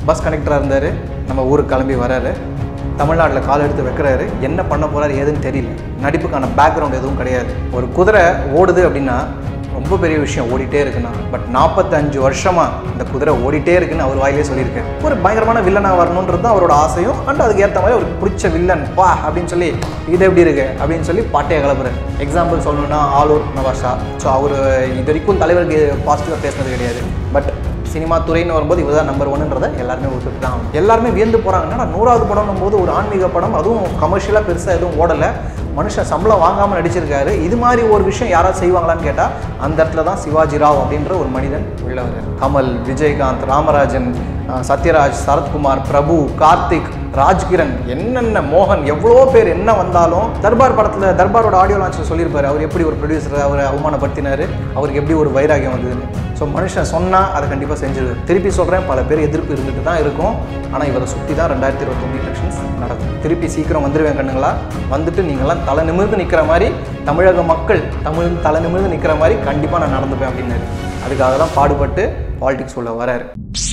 Bus கனெக்டராக இருந்தார் நம்ம ஊருக்கு கிளம்பி வராரு தமிழ்நாட்டில் கால் எடுத்து வைக்கிறாரு என்ன பண்ண போறாரு ஏதுன்னு தெரியல நடிப்புக்கான பேக்ரவுண்ட் எதுவும் கிடையாது ஒரு குதிரை ஓடுது அப்படின்னா ரொம்ப பெரிய விஷயம் ஓடிட்டே இருக்குண்ணா பட் நாற்பத்தஞ்சு வருஷமா இந்த குதிரை ஓடிட்டே இருக்குன்னு அவர் வாயிலே சொல்லியிருக்காரு ஒரு பயங்கரமான வில்லனாக வரணுன்றது தான் அவரோட ஆசையும் அண்ட் அதுக்கு ஏற்ற மாதிரி அவருக்கு பிடிச்ச வில்லன் வா அப்படின்னு சொல்லி இது எப்படி இருக்கு அப்படின்னு சொல்லி பாட்டையை கிளப்புறாரு எக்ஸாம்பிள் சொல்லணும்னா ஆலூர் நவாஷா ஸோ அவர் இது வரைக்கும் தலைவருக்கு பாசிட்டிவாக பேசினது கிடையாது பட் சினிமா துறைன்னு வரும்போது இவர் தான் நம்பர் ஒன்னுன்றதை எல்லாருமே ஒத்துட்டு தான் ஆகணும். எல்லாருமே வியந்து போகிறாங்கன்னா நூறாவது படம்னும் போது ஒரு ஆன்மீக படம் அதுவும் கமர்ஷியலாக பெருசாக எதுவும் ஓடலை மனுஷன் சம்பளம் வாங்காமல் நடிச்சிருக்காரு இது மாதிரி ஒரு விஷயம் யாராவது செய்வாங்களான்னு கேட்டால் அந்த இடத்துல தான் சிவாஜி ராவ் அப்படின்ற ஒரு மனிதன் உள்ள வர்றாரு கமல் விஜயகாந்த் ராமராஜன் அஹ், சத்யராஜ் சரத்குமார் பிரபு கார்த்திக் ராஜ்கிரண் என்னென்ன மோகன் எவ்வளோ பேர் என்ன வந்தாலும் தர்பார் படத்தில் தர்பாரோட ஆடியோ லான்ச்சில் சொல்லியிருப்பாரு அவர் எப்படி ஒரு ப்ரொடியூசர் அவரை அவமானப்படுத்தினாரு அவருக்கு எப்படி ஒரு வைராகியம் வந்ததுன்னு ஸோ மனுஷன் சொன்னால் அதை கண்டிப்பாக செஞ்சிருவார் திருப்பி சொல்கிறேன் பல பேர் எதிர்ப்பு இருந்துட்டு தான் இருக்கும் ஆனால் இவரை சுற்றி தான் ரெண்டாயிரத்தி இருபத்தொம்பது எலெக்ஷன்ஸ் நடக்கும் திருப்பி சீக்கிரம் வந்துருவேன் கண்ணுங்களா வந்துட்டு நீங்களாம் தலை நிமிர்ந்து நிற்கிற மாதிரி தமிழக மக்கள் தமிழ் தலை நிமிர்ந்து நிற்கிற மாதிரி கண்டிப்பாக நான் நடந்துப்பேன் அப்படின்னாரு அதுக்காக தான் பாடுபட்டு பாலிடிக்ஸ் உள்ள வராரு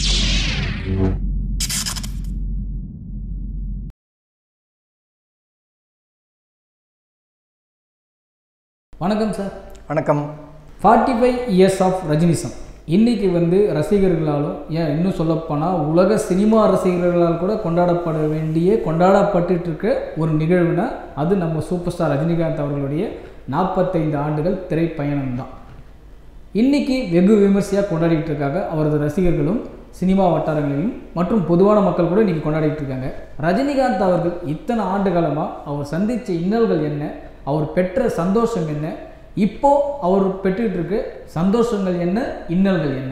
வணக்கம் சார் வணக்கம் forty five years of Rajinism இன்னைக்கு வந்து ரசிகர்களாலும் ஏன் இன்னும் சொல்லப்போனால் உலக சினிமா ரசிகர்களால் கூட கொண்டாடப்பட வேண்டிய கொண்டாடப்பட்டுட்டு இருக்க ஒரு நிகழ்வுனா அது நம்ம சூப்பர் ஸ்டார் ரஜினிகாந்த் அவர்களுடைய நாற்பத்தைந்து ஆண்டுகள் திரைப்பயணம் தான் இன்னைக்கு வெகு விமர்சையாக கொண்டாடிட்டு இருக்காங்க அவரது ரசிகர்களும் சினிமா வட்டாரங்களிலும் மற்றும் பொதுவான மக்கள் கூட இன்னைக்கு கொண்டாடிட்டு இருக்காங்க ரஜினிகாந்த் அவர்கள் இத்தனை ஆண்டு காலமாக அவர் சந்தித்த இன்னல்கள் என்ன அவர் பெற்ற சந்தோஷம் என்ன இப்போ அவர் பெற்றுட்டு இருக்க சந்தோஷங்கள் என்ன இன்னல்கள் என்ன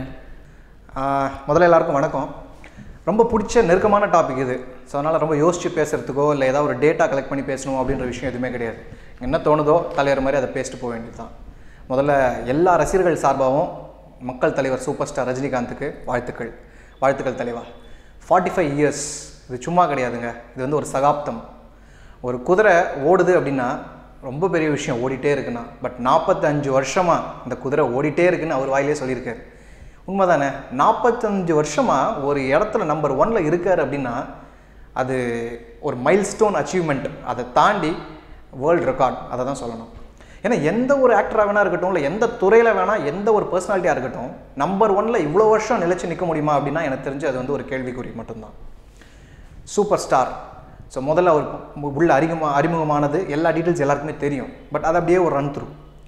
ஆஹ் முதல்ல எல்லாருக்கும் வணக்கம் ரொம்ப பிடிச்ச நெருக்கமான டாபிக் இது ஸோ அதனால் ரொம்ப யோசித்து பேசுகிறதுக்கோ இல்லை ஏதாவது ஒரு டேட்டா கலெக்ட் பண்ணி பேசணும் அப்படின்ற விஷயம் எதுவுமே கிடையாது என்ன தோணுதோ தலைவர் மாதிரி அதை பேசிட்டு போக வேண்டியது தான் முதல்ல எல்லா ரசிகர்கள் சார்பாகவும் மக்கள் தலைவர் சூப்பர் ஸ்டார் ரஜினிகாந்துக்கு வாழ்த்துக்கள் வாழ்த்துக்கள் தலைவா ஃபார்ட்டி ஃபைவ் இயர்ஸ் இது சும்மா கிடையாதுங்க இது வந்து ஒரு சகாப்தம் ஒரு குதிரை ஓடுது அப்படின்னா ரொம்ப பெரிய விஷயம் ஓடிட்டே இருக்குண்ணா பட் நாற்பத்தஞ்சு வருஷமாக இந்த குதிரை ஓடிட்டே இருக்குன்னு அவர் வாயிலே சொல்லியிருக்காரு உண்மைதானே நாற்பத்தஞ்சு வருஷமாக ஒரு இடத்துல நம்பர் ஒன்ல இருக்கார் அப்படின்னா அது ஒரு மைல்ஸ்டோன் அச்சீவ்மெண்ட் அதை தாண்டி வேர்ல்டு ரெக்கார்ட் அதை தான் சொல்லணும் ஏன்னா எந்த ஒரு ஆக்டராக வேணா இருக்கட்டும் இல்லை எந்த துறையில் வேணால் எந்த ஒரு பர்சனாலிட்டியாக இருக்கட்டும் நம்பர் ஒன்ல இவ்வளோ வருஷம் நிலைச்சு நிற்க முடியுமா அப்படின்னா எனக்கு தெரிஞ்சு அது வந்து ஒரு கேள்விக்குறி மட்டும்தான் சூப்பர் ஸ்டார் ஸோ முதல்ல அவர் மு- உள்ள அறிமுக அறிமுகமானது எல்லா டீட்டெயில்ஸ் எல்லாருக்குமே தெரியும் பட் அது அப்படியே ஒரு ரன் த்ரூ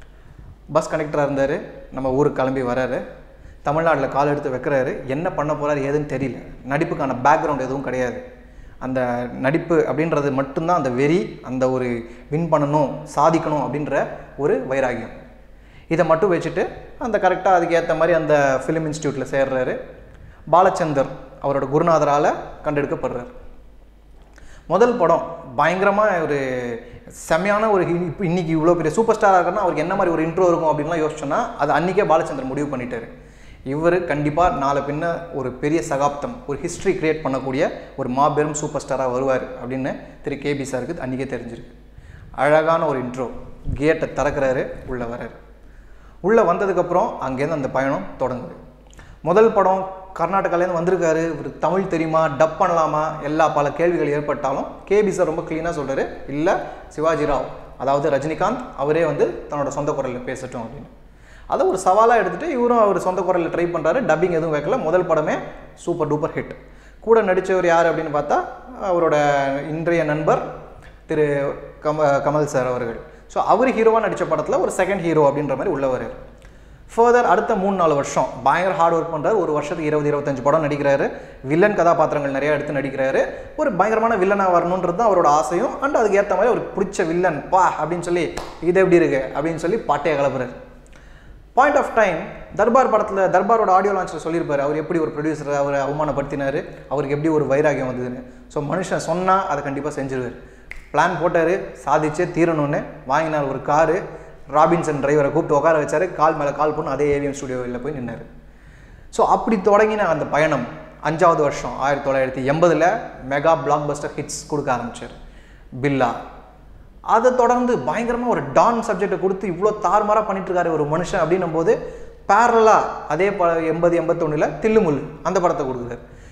பஸ் கனெக்டராக இருந்தார் நம்ம ஊருக்கு கிளம்பி வராரு தமிழ்நாட்டில் கால் எடுத்து வைக்கிறாரு என்ன பண்ண போறாரு ஏதுன்னு தெரியல நடிப்புக்கான பேக்ரவுண்ட் எதுவும் கிடையாது அந்த நடிப்பு அப்படின்றது மட்டும்தான் அந்த வெறி அந்த ஒரு வின் பண்ணணும் சாதிக்கணும் அப்படின்ற ஒரு வைராகியம் இதை மட்டும் வச்சுட்டு அந்த கரெக்டாக அதுக்கு ஏற்ற மாதிரி அந்த ஃபிலிம் இன்ஸ்டியூட்டில் சேர்றாரு பாலச்சந்தர் அவரோட குருநாதரால் கண்டெடுக்கப்படுறார் முதல் படம் பயங்கரமாக ஒரு செமையான ஒரு ஹி- இப்ப இன்னைக்கு இவ்வளோ பெரிய சூப்பர் ஸ்டாராக இருக்குன்னா அவருக்கு என்ன மாதிரி ஒரு இன்ட்ரோ இருக்கும் அப்படின்லாம் யோசிச்சோன்னா அது அன்றைக்கே பாலச்சந்தர் முடிவு பண்ணிட்டாரு இவர் கண்டிப்பாக நாளை பின்ன ஒரு பெரிய சகாப்தம் ஒரு ஹிஸ்ட்ரி கிரியேட் பண்ணக்கூடிய ஒரு மாபெரும் சூப்பர் ஸ்டாராக வருவார் அப்படின்னு திரு கேபி சாருக்கு அன்றைக்கே தெரிஞ்சிருக்கு அழகான ஒரு இன்ட்ரோ கேட்டை திறக்கிறாரு உள்ளே வராரு உள்ளே வந்ததுக்கப்புறம் அங்கேருந்து அந்த பயணம் தொடங்குது முதல் படம் கர்நாடகாலேருந்து வந்திருக்காரு இவருக்கு தமிழ் தெரியுமா டப் பண்ணலாமா எல்லா பல கேள்விகள் ஏற்பட்டாலும் கேபி சார் ரொம்ப க்ளீனாக சொல்றாரு இல்லை சிவாஜி ராவ் அதாவது ரஜினிகாந்த் அவரே வந்து தன்னோட சொந்த குரலில் பேசட்டும் அப்படின்னு அதை ஒரு சவாலாக எடுத்துகிட்டு இவரும் அவர் சொந்த குரலில் ட்ரை பண்ணுறாரு டப்பிங் எதுவும் வைக்கல முதல் படமே சூப்பர் டூப்பர் ஹிட் கூட நடித்தவர் யார் அப்படின்னு பார்த்தா அவரோட இன்றைய நண்பர் திரு கம கமல் சார் அவர்கள் ஸோ அவர் ஹீரோவாக நடித்த படத்தில் ஒரு செகண்ட் ஹீரோ அப்படின்ற மாதிரி உள்ள வர்றாரு ஃபர்தர் அடுத்த மூணு நாலு வருஷம் பயங்கர ஹார்ட் ஒர்க் பண்ணுறாரு ஒரு வருஷத்துக்கு இருபது இருபத்தஞ்சு படம் நடிக்கிறாரு வில்லன் கதாபாத்திரங்கள் நிறைய எடுத்து நடிக்கிறாரு ஒரு பயங்கரமான வில்லனாக வரணுன்றது தான் அவரோட ஆசையும் அண்ட் அதுக்கு ஏற்ற மாதிரி அவருக்கு பிடிச்ச வில்லன் பா அப்படின்னு சொல்லி இது எப்படி இருக்கு அப்படின்னு சொல்லி பாட்டையை கிளப்புறாரு பாயிண்ட் ஆஃப் டைம் தர்பார் படத்தில் தர்பாரோட ஆடியோ லான்ச்சில் சொல்லியிருப்பாரு அவர் எப்படி ஒரு ப்ரொடியூசர் அவரை அவமானப்படுத்தினாரு அவருக்கு எப்படி ஒரு வைராகியம் வந்ததுன்னு ஸோ மனுஷன் சொன்னால் அதை கண்டிப்பாக செஞ்சிருவார் பிளான் போட்டார் சாதிச்சே தீரணும்னு வாங்கினார் ஒரு காரு ராபின்சன் டிரைவரை கூப்பிட்டு உட்கார வச்சாரு கால் மேலே கால் பண்ணி அதே ஏவிஎம் ஸ்டுடியோவில் போய் நின்னாரு ஸோ அப்படி தொடங்கின அந்த பயணம் அஞ்சாவது வருஷம் ஆயிரத்தி தொள்ளாயிரத்தி எண்பதில் மெகா பிளாக் பஸ்டர் ஹிட்ஸ் கொடுக்க ஆரம்பிச்சார் பில்லா அதை தொடர்ந்து பயங்கரமாக ஒரு டான் சப்ஜெக்டை கொடுத்து இவ்வளோ தாறுமாறாக பண்ணிட்டு இருக்காரு ஒரு மனுஷன் அப்படின்னும் போது பேரலாக அதே ப எண்பது எண்பத்தொன்னில் தில்லுமுல்லு அந்த படத்தை கொடுக்குறாரு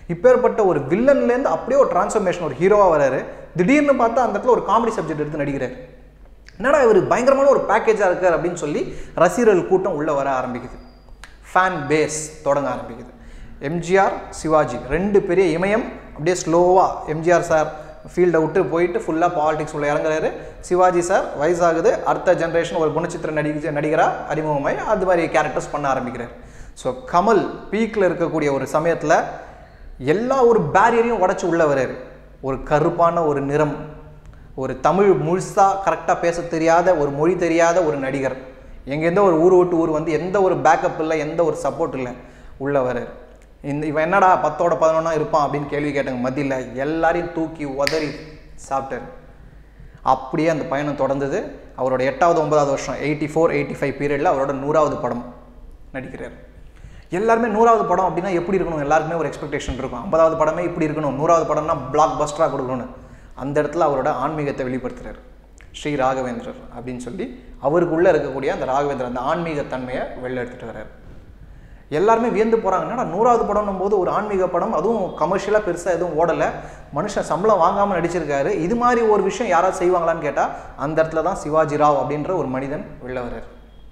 இப்பேற்பட்ட ஒரு வில்லன்லேருந்து அப்படியே ஒரு டிரான்ஸ்ஃபர்மேஷன் ஒரு ஹீரோவாக வராரு திடீர்னு பார்த்தா அந்த இடத்துல ஒரு காமெடி சப்ஜெக்ட் எடுத்து நடிக்கிறார் என்னடா இவர் பயங்கரமான ஒரு பேக்கேஜாக இருக்கார் அப்படின்னு சொல்லி ரசிகர்கள் கூட்டம் உள்ளே வர ஆரம்பிக்குது ஃபேன் பேஸ் தொடங்க ஆரம்பிக்குது எம்ஜிஆர் சிவாஜி ரெண்டு பெரிய இமயம் அப்படியே ஸ்லோவாக எம்ஜிஆர் சார் ஃபீல்டை விட்டு போயிட்டு ஃபுல்லாக பாலிடிக்ஸ் உள்ள இறங்குறாரு சிவாஜி சார் வயசாகுது அடுத்த ஜென்ரேஷன் ஒரு குணச்சித்திர நடிகை நடிகராக அறிமுகமாகி அது மாதிரி கேரக்டர்ஸ் பண்ண ஆரம்பிக்கிறார் ஸோ கமல் பீக்கில் இருக்கக்கூடிய ஒரு சமயத்தில் எல்லா ஒரு பேரியரையும் உடச்சி உள்ள வர்றாரு ஒரு கருப்பான ஒரு நிறம் ஒரு தமிழ் முழுசாக கரெக்டாக பேச தெரியாத ஒரு மொழி தெரியாத ஒரு நடிகர் எங்கேருந்தோ ஒரு ஊர் விட்டு ஊர் வந்து எந்த ஒரு பேக்கப் இல்லை எந்த ஒரு சப்போர்ட் இல்லை உள்ள வர்றாரு இந்த இவன் என்னடா பத்தோட பதினொன்னா இருப்பான் அப்படின்னு கேள்வி கேட்டாங்க மத்தியில் எல்லாரையும் தூக்கி உதறி சாப்பிட்டாரு அப்படியே அந்த பயணம் தொடர்ந்தது அவரோட எட்டாவது ஒன்பதாவது வருஷம் எயிட்டி ஃபோர் எயிட்டி ஃபைவ் பீரியடில் அவரோட நூறாவது படம் நடிக்கிறார் எல்லாருமே நூறாவது படம் அப்படின்னா எப்படி இருக்கணும் எல்லாருக்குமே ஒரு எக்ஸ்பெக்டேஷன் இருக்கும் ஐம்பதாவது படமே இப்படி இருக்கணும் நூறாவது படம்னா பிளாக் பஸ்டராக கொடுக்கணும்னு அந்த இடத்துல அவரோட ஆன்மீகத்தை வெளிப்படுத்துறாரு ஸ்ரீ ராகவேந்திரர் அப்படின்னு சொல்லி அவருக்குள்ளே இருக்கக்கூடிய அந்த ராகவேந்திரர் அந்த ஆன்மீக தன்மையை வெளில எடுத்துகிட்டு வர்றாரு எல்லாருமே வியந்து போகிறாங்க என்னடா நூறாவது படம்னும் போது ஒரு ஆன்மீக படம் அதுவும் கமர்ஷியலாக பெருசாக எதுவும் ஓடலை மனுஷன் சம்பளம் வாங்காமல் நடிச்சிருக்காரு இது மாதிரி ஒரு விஷயம் யாராவது செய்வாங்களான்னு கேட்டால் அந்த இடத்துல தான் சிவாஜி ராவ் அப்படின்ற ஒரு மனிதன் வெளில வர்றாரு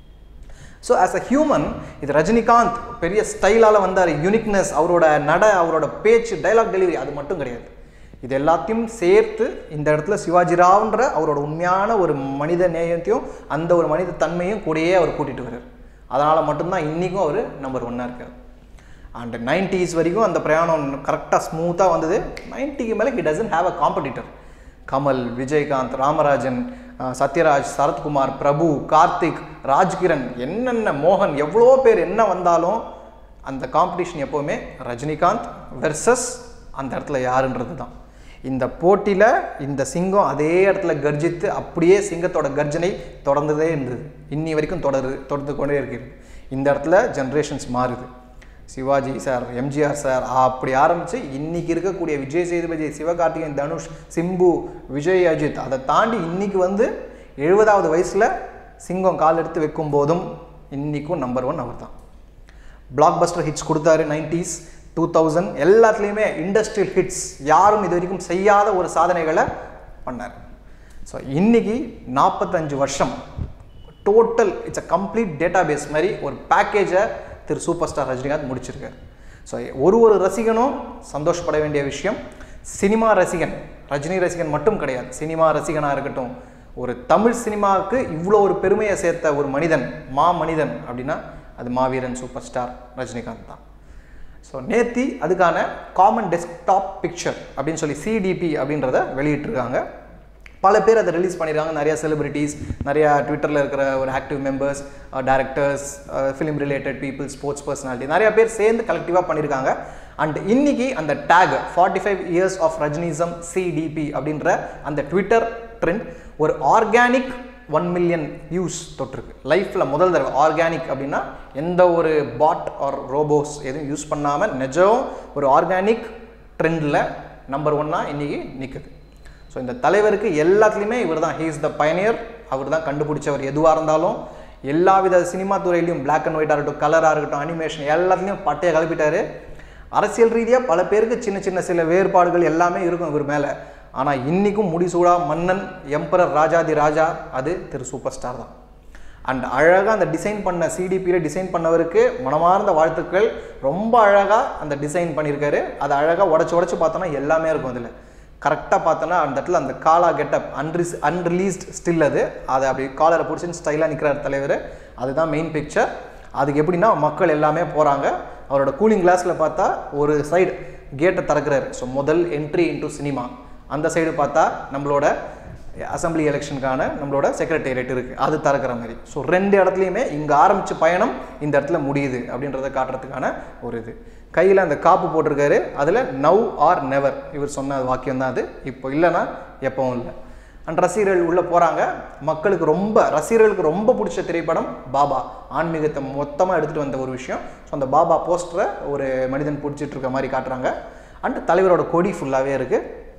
ஸோ ஆஸ் அ ஹியூமன் இது ரஜினிகாந்த் பெரிய ஸ்டைலால் வந்தார் யூனிக்னஸ் அவரோட நட அவரோட பேச்சு டைலாக் டெலிவரி அது மட்டும் கிடையாது இது எல்லாத்தையும் சேர்த்து இந்த இடத்துல சிவாஜி ராவ்ன்ற அவரோட உண்மையான ஒரு மனித நேயத்தையும் அந்த ஒரு மனித தன்மையும் கூடயே அவர் கூட்டிகிட்டு வர்றார் அதனால் மட்டும்தான் இன்றைக்கும் அவர் நம்பர் ஒன்னாக இருக்கார் அண்ட் நைன்டிஸ் வரைக்கும் அந்த பிரயாணம் கரெக்டாக ஸ்மூத்தாக வந்தது நைன்ட்டிக்கு மேலே he doesn't have a competitor Kamal Vijayakanth Ramarajan அஹ், சத்யராஜ் சரத்குமார் பிரபு கார்த்திக் ராஜ்கிரண் என்னென்ன மோகன் எவ்வளோ பேர் என்ன வந்தாலும் அந்த காம்படிஷன் எப்போவுமே ரஜினிகாந்த் வெர்சஸ் அந்த இடத்துல யாருன்றது தான் இந்த போட்டியில் இந்த சிங்கம் அதே இடத்துல கர்ஜித்து அப்படியே சிங்கத்தோட கர்ஜனை தொடர்ந்ததே இருந்தது இன்னி வரைக்கும் தொடருது தொடர்ந்து கொண்டே இருக்கிறது இந்த இடத்துல ஜென்ரேஷன்ஸ் மாறுது சிவாஜி சார் எம்ஜிஆர் சார் அப்படி ஆரம்பித்து இன்னைக்கு இருக்கக்கூடிய விஜய் சேதுபதி சிவகார்த்திகேயன் தனுஷ் சிம்பு விஜய் அஜித் அதை தாண்டி இன்னைக்கு வந்து எழுபதாவது வயசில் சிங்கம் கால் எடுத்து வைக்கும் போதும் இன்றைக்கும் நம்பர் ஒன் அவர் தான் பிளாக் பஸ்டர் ஹிட்ஸ் கொடுத்தாரு நைன்டிஸ் டூ தௌசண்ட் எல்லாத்துலேயுமே இண்டஸ்ட்ரியல் ஹிட்ஸ் யாரும் இது வரைக்கும் செய்யாத ஒரு சாதனைகளை பண்ணார் ஸோ இன்னைக்கு நாற்பத்தஞ்சு வருஷம் total it's a complete database மாதிரி ஒரு பேக்கேஜை திரு சூப்பர் ஸ்டார் ரஜினிகாந்த் முடிச்சிருக்காரு ஸோ ஒரு ஒரு ரசிகனும் சந்தோஷப்பட வேண்டிய விஷயம் சினிமா ரசிகன் ரஜினி ரசிகன் மட்டும் கிடையாது சினிமா ரசிகனாக இருக்கட்டும் ஒரு தமிழ் சினிமாவுக்கு இவ்வளோ ஒரு பெருமையை சேர்த்த ஒரு மனிதன் மா மனிதன் அப்படின்னா அது மாவீரன் சூப்பர் ஸ்டார் ரஜினிகாந்த் தான் ஸோ நேத்தி அதுக்கான காமன் டெஸ்க்டாப் பிக்சர் அப்படின்னு சொல்லி சிடிபி அப்படின்றத வெளியிட்டிருக்காங்க பல பேர் அதை ரிலீஸ் பண்ணியிருக்காங்க நிறைய செலிபிரிட்டிஸ் நிறைய ட்விட்டரில் இருக்கிற ஒரு active members directors film related people sports personality நிறைய பேர் சேர்ந்து கலெக்டிவாக பண்ணியிருக்காங்க அண்ட் இன்னைக்கு அந்த tag forty five years of Rajinism CDP அப்படின்ற அந்த ட்விட்டர் ட்ரெண்ட் ஒரு ஆர்கானிக் ஒன் மில்லியன் வியூஸ் தொட்டிருக்கு லைஃப்பில் முதல் தடவை ஆர்கானிக் அப்படின்னா எந்த ஒரு பாட் ஆர் ரோபோஸ் எதுவும் யூஸ் பண்ணாமல் நிஜம் ஒரு ஆர்கானிக் ட்ரெண்டில் நம்பர் ஒன்னாக இன்றைக்கி நிற்குது ஸோ இந்த தலைவருக்கு எல்லாத்துலேயுமே இவர் தான் ஹீஸ் த பயனியர் அவர் தான் கண்டுபிடிச்சவர் எதுவாக இருந்தாலும் எல்லா வித சினிமா துறையிலையும் பிளாக் அண்ட் ஒயிட்டாக இருக்கட்டும் கலராக இருக்கட்டும் அனிமேஷன் எல்லாத்துலேயும் பட்டையை கிளப்பிட்டாரு அரசியல் ரீதியாக பல பேருக்கு சின்ன சின்ன சில வேறுபாடுகள் எல்லாமே இருக்கும் இவர் மேலே ஆனால் இன்றைக்கும் முடிசூடா மன்னன் எம்பரர் ராஜாதி ராஜா அது திரு சூப்பர் ஸ்டார் தான் அண்ட் அழகாக அந்த டிசைன் பண்ண சிடிபியில் டிசைன் பண்ணவருக்கு மனமார்ந்த வாழ்த்துக்கள் ரொம்ப அழகாக அந்த டிசைன் பண்ணியிருக்காரு அதை அழகாக உடச்சி உடச்சி பார்த்தோன்னா எல்லாமே இருக்கும் அதில் கரெக்டாக பார்த்தோன்னா அந்த இடத்துல அந்த காலா கெட்டப் அன்ரிஸ் அன்ரிலீஸ்ட் ஸ்டில் அது அதை அப்படி காலரை பிடிச்சின்னு ஸ்டைலாக நிற்கிறார் தலைவர் அதுதான் மெயின் பிக்சர் அதுக்கு எப்படின்னா மக்கள் எல்லாமே போகிறாங்க அவரோட கூலிங் கிளாஸில் பார்த்தா ஒரு சைடு கேட்டை திறக்கிறாரு ஸோ முதல் என்ட்ரி இன்டு சினிமா அந்த சைடு பார்த்தா நம்மளோட அசம்பிளி எலெக்ஷனுக்கான நம்மளோட செக்ரட்டேரியட் இருக்குது அது திறக்கிற மாதிரி ஸோ ரெண்டு இடத்துலையுமே இங்கே ஆரம்பித்த பயணம் இந்த இடத்துல முடியுது அப்படின்றத காட்டுறதுக்கான ஒரு இது கையில் அந்த காப்பு போட்டிருக்காரு அதில் நவ் ஆர் நெவர் இவர் சொன்ன வாக்கியம் தான் அது இப்போ இல்லைன்னா எப்பவும் இல்லை அண்ட் ரசிகர்கள் உள்ளே போகிறாங்க மக்களுக்கு ரொம்ப ரசிகர்களுக்கு ரொம்ப பிடிச்ச திரைப்படம் பாபா ஆன்மீகத்தை மொத்தமாக எடுத்துகிட்டு வந்த ஒரு விஷயம் ஸோ அந்த பாபா போஸ்டரை ஒரு மனிதன் பிடிச்சிட்டு இருக்க மாதிரி காட்டுறாங்க அண்ட் தலைவரோட கொடி ஃபுல்லாகவே இருக்குது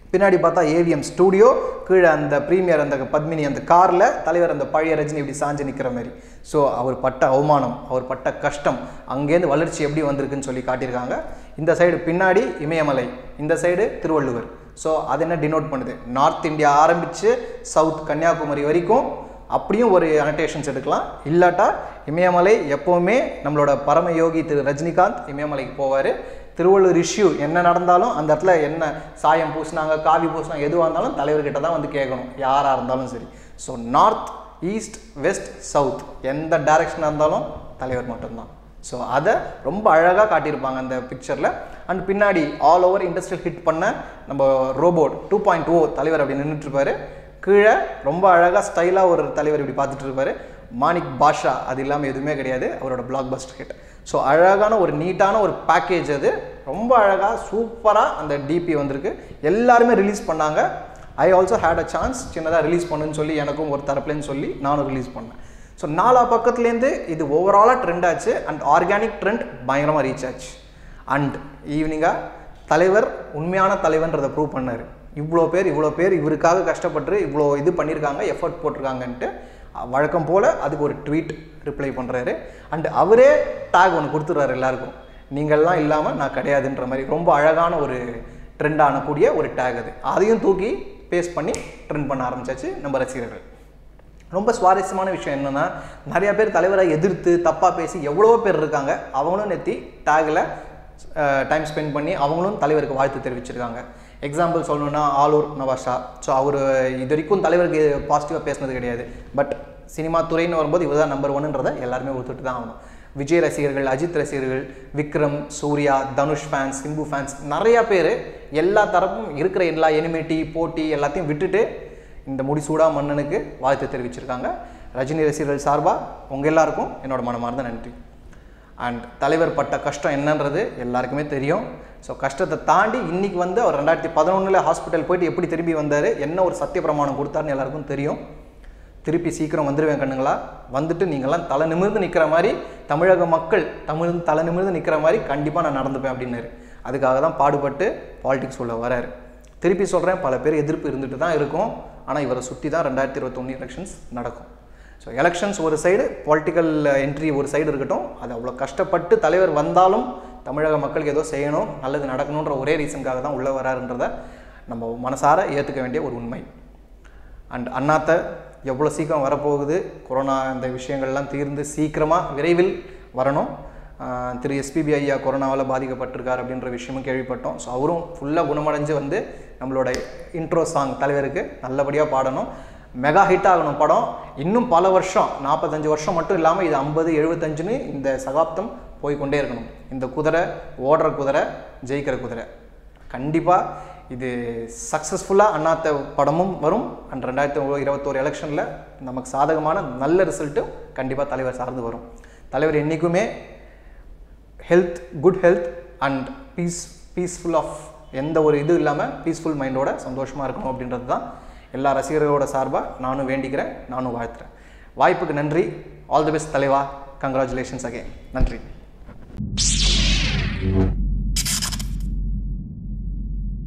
பின்னாடி பார்த்தா ஏவிஎம் ஸ்டூடியோ கீழே அந்த ப்ரீமியர் அந்த பத்மினி அந்த காரில் தலைவர் அந்த பழைய ரஜினி இப்படி சாஞ்சு நிற்கிற மாதிரி ஸோ அவர் பட்ட அவமானம் அவர் பட்ட கஷ்டம் அங்கேருந்து வளர்ச்சி எப்படி வந்திருக்குன்னு சொல்லி காட்டியிருக்காங்க இந்த சைடு பின்னாடி இமயமலை இந்த சைடு திருவள்ளுவர் ஸோ அது என்ன டினோட் பண்ணுது நார்த் இந்தியா ஆரம்பித்து சவுத் கன்னியாகுமரி வரைக்கும் அப்படியும் ஒரு அனடேஷன்ஸ் எடுக்கலாம் இல்லாட்டா இமயமலை எப்போவுமே நம்மளோட பரம யோகி திரு ரஜினிகாந்த் இமயமலைக்கு போவார் திருவள்ளூர் இஷ்யூ என்ன நடந்தாலும் அந்த இடத்துல என்ன சாயம் பூசினாங்க காவி பூசினாங்க எதுவாக இருந்தாலும் தலைவர்கிட்ட தான் வந்து கேட்கணும் யாராக இருந்தாலும் சரி so north east west south எந்த டைரக்ஷனாக இருந்தாலும் தலைவர் மட்டும்தான் ஸோ அதை ரொம்ப அழகாக காட்டியிருப்பாங்க அந்த பிக்சரில் அண்ட் பின்னாடி ஆல் ஓவர் இண்டஸ்ட்ரியல் ஹிட் பண்ண நம்ம ரோபோட் டூ பாயிண்ட் ஓ தலைவர் அப்படி நின்றுட்டுருப்பாரு கீழே ரொம்ப அழகாக ஸ்டைலாக ஒரு தலைவர் இப்படி பார்த்துட்டு இருப்பாரு மாணிக் பாஷா அது இல்லாமல் எதுவுமே கிடையாது அவரோட பிளாக் பஸ்டர் ஹிட் ஸோ அழகான ஒரு நீட்டான ஒரு பேக்கேஜ் அது ரொம்ப அழகாக சூப்பராக அந்த டிபி வந்திருக்கு எல்லாருமே ரிலீஸ் பண்ணாங்க I also had a chance சின்னதாக ரிலீஸ் பண்ணுன்னு சொல்லி எனக்கும் ஒரு தரப்புலேன்னு சொல்லி நானும் ரிலீஸ் பண்ணேன் ஸோ நாலா பக்கத்துலேருந்து இது ஓவராலாக ட்ரெண்ட் ஆச்சு அண்ட் ஆர்கானிக் ட்ரெண்ட் பயங்கரமாக ரீச் ஆச்சு அண்ட் ஈவினிங்காக தலைவர் உண்மையான தலைவன்றதை ப்ரூவ் பண்ணார் இவ்வளோ பேர் இவ்வளோ பேர் இவருக்காக கஷ்டப்பட்டு இவ்வளோ இது பண்ணியிருக்காங்க எஃபர்ட் போட்டிருக்காங்கன்ட்டு அஹ், வழக்கம் போல் அதுக்கு ஒரு ட்வீட் ரிப்ளை பண்ணுறாரு அண்ட் அவரே டேக் ஒன்று கொடுத்துட்றாரு எல்லாருக்கும் நீங்கள்லாம் இல்லாமல் நான் கிடையாதுன்ற மாதிரி ரொம்ப அழகான ஒரு ட்ரெண்ட் ஆனக்கூடிய ஒரு டேக் அது அதையும் தூக்கி பேஸ்ட் பண்ணி ட்ரெண்ட் பண்ண ஆரம்பிச்சாச்சு நம்ம ரசிகர்கள் ரொம்ப சுவாரஸ்யமான விஷயம் என்னன்னா நிறைய பேர் தலைவரை எதிர்த்து தப்பாக பேசி எவ்வளவோ பேர் இருக்காங்க அவங்களும் நெத்தி டேகில் டைம் ஸ்பெண்ட் பண்ணி அவங்களும் தலைவருக்கு வாழ்த்து தெரிவிச்சிருக்காங்க எக்ஸாம்பிள் சொல்லணும்னா ஆலூர் நவாஷா ஸோ அவர் இது வரைக்கும் தலைவருக்கு பாசிட்டிவாக பேசினது கிடையாது பட் சினிமா துறைன்னு வரும்போது இவர் தான் நம்பர் ஒன்னுன்றதை எல்லாருமே ஒத்துட்டு தான் ஆகணும் விஜய் ரசிகர்கள் அஜித் ரசிகர்கள் விக்ரம் சூர்யா தனுஷ் ஃபேன்ஸ் சிம்பு ஃபேன்ஸ் நிறையா பேர் எல்லா தரப்பும் இருக்கிற எல்லா எனிமிட்டி போட்டி எல்லாத்தையும் விட்டுட்டு இந்த முடிசூடா மன்னனுக்கு வாழ்த்து தெரிவிச்சிருக்காங்க ரஜினி ரசிகர்கள் சார்பாக உங்கள் எல்லாருக்கும் என்னோட மனமார்ந்த நன்றி அண்ட் தலைவர் பட்ட கஷ்டம் என்னன்றது எல்லாருக்குமே தெரியும் ஸோ கஷ்டத்தை தாண்டி இன்னைக்கு வந்து அவர் ரெண்டாயிரத்தி பதினொன்றில் ஹாஸ்பிட்டல் போயிட்டு எப்படி திரும்பி வந்தார் என்ன ஒரு சத்திய பிரமாணம் கொடுத்தாருன்னு எல்லாருக்கும் தெரியும் திருப்பி சீக்கிரம் வந்துடுவேன் கண்ணுங்களா வந்துட்டு நீங்கள்லாம் தலை நிமிர்ந்து நிற்கிற மாதிரி தமிழக மக்கள் தமிழ் தலை நிமிர்ந்து நிற்கிற மாதிரி கண்டிப்பாக நான் நடந்துப்பேன் அப்படின்னாரு அதுக்காக தான் பாடுபட்டு பாலிடிக்ஸ் உள்ள வராரு திருப்பி சொல்கிறேன் பல பேர் எதிர்ப்பு இருந்துட்டு தான் இருக்கும் ஆனால் இவரை சுற்றி தான் ரெண்டாயிரத்தி இருபத்தொன்று எலெக்ஷன்ஸ் நடக்கும் ஸோ எலெக்ஷன்ஸ் ஒரு சைடு பொலிட்டிக்கல் என்ட்ரி ஒரு சைடு இருக்கட்டும் அது அவ்வளோ கஷ்டப்பட்டு தலைவர் வந்தாலும் தமிழக மக்களுக்கு ஏதோ செய்யணும் நல்லது நடக்கணுன்ற ஒரே ரீசனுக்காக தான் உள்ளே வராருன்றத நம்ம மனசார ஏற்றுக்க வேண்டிய ஒரு உண்மை அண்ட் அண்ணாத்த எவ்வளோ சீக்கிரம் வரப்போகுது கொரோனா இந்த விஷயங்கள்லாம் தீர்ந்து சீக்கிரமாக விரைவில் வரணும் ஆஹ் திரு எஸ்பிபி ஐயா கொரோனாவால் பாதிக்கப்பட்டிருக்கார் அப்படின்ற விஷயமும் கேள்விப்பட்டோம் ஸோ அவரும் ஃபுல்லாக குணமடைஞ்சு வந்து நம்மளோட இன்ட்ரோ சாங் தலைவருக்கு நல்லபடியாக பாடணும் மெகா ஹிட் ஆகணும் படம் இன்னும் பல வருஷம் நாற்பத்தஞ்சு வருஷம் மட்டும் இல்லாமல் இது ஐம்பது எழுபத்தஞ்சுன்னு இந்த சகாப்தம் போய்க்கொண்டே இருக்கணும் இந்த குதிரை ஓடுற குதிரை ஜெயிக்கிற குதிரை கண்டிப்பாக இது சக்ஸஸ்ஃபுல்லாக அண்ணாத்த படமும் வரும் அண்ட் ரெண்டாயிரத்தி இருபத்தோரு எலெக்ஷனில் நமக்கு சாதகமான நல்ல ரிசல்ட்டும் கண்டிப்பாக தலைவர் சார்ந்து வரும் தலைவர் என்றைக்குமே health good health and peace peaceful of எந்த ஒரு இது இல்லாமல் பீஸ்ஃபுல் மைண்டோட சந்தோஷமாக இருக்கணும் அப்படின்றது தான் எல்லா ரசிகர்களோட சார்பாக நானும் வேண்டிக்கிறேன் நானும் வாழ்த்துறேன் வாய்ப்புக்கு நன்றி ஆல் தி பெஸ்ட் தலைவா கங்க்ராச்சுலேஷன்ஸ் அகைன் நன்றி